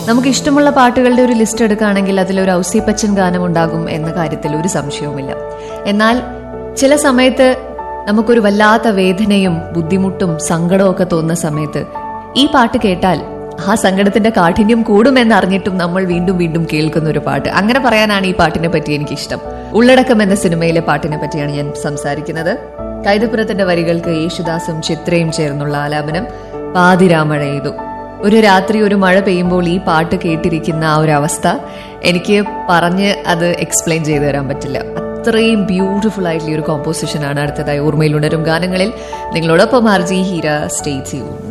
നമുക്ക് ഇഷ്ടമുള്ള പാട്ടുകളുടെ ഒരു ലിസ്റ്റ് എടുക്കുകയാണെങ്കിൽ അതിലൊരു ഔസിപ്പച്ചൻ ഗാനം ഉണ്ടാകും എന്ന കാര്യത്തിൽ ഒരു സംശയവുമില്ല എന്നാൽ ചില സമയത്ത് നമുക്കൊരു വല്ലാത്ത വേദനയും ബുദ്ധിമുട്ടും സങ്കടവും ഒക്കെ തോന്നുന്ന സമയത്ത് ഈ പാട്ട് കേട്ടാൽ ആ സങ്കടത്തിന്റെ കാഠിന്യം കൂടുമെന്ന് അറിഞ്ഞിട്ടും നമ്മൾ വീണ്ടും വീണ്ടും കേൾക്കുന്ന ഒരു പാട്ട് അങ്ങനെ പറയാനാണ് ഈ പാട്ടിനെ പറ്റി എനിക്കിഷ്ടം ഉള്ളടക്കം എന്ന സിനിമയിലെ പാട്ടിനെ പറ്റിയാണ് ഞാൻ സംസാരിക്കുന്നത് കൈതപ്പുറത്തിന്റെ വരികൾക്ക് യേശുദാസും ചിത്രയും ചേർന്നുള്ള ആലാപനം പാതിരാമഴ ചെയ്തു ഒരു രാത്രി ഒരു മഴ പെയ്യുമ്പോൾ ഈ പാട്ട് കേട്ടിരിക്കുന്ന ആ ഒരു അവസ്ഥ എനിക്ക് പറഞ്ഞ് അത് എക്സ്പ്ലെയിൻ ചെയ്തു തരാൻ പറ്റില്ല അത്രയും ബ്യൂട്ടിഫുൾ ആയിട്ടുള്ള ഒരു കോമ്പോസിഷൻ ആണ് അടുത്തതായി ഓർമ്മയിൽ ഉണരും ഗാനങ്ങളിൽ നിങ്ങളോടൊപ്പം ആർജി ഹീര സ്റ്റേ ചെയ്യൂ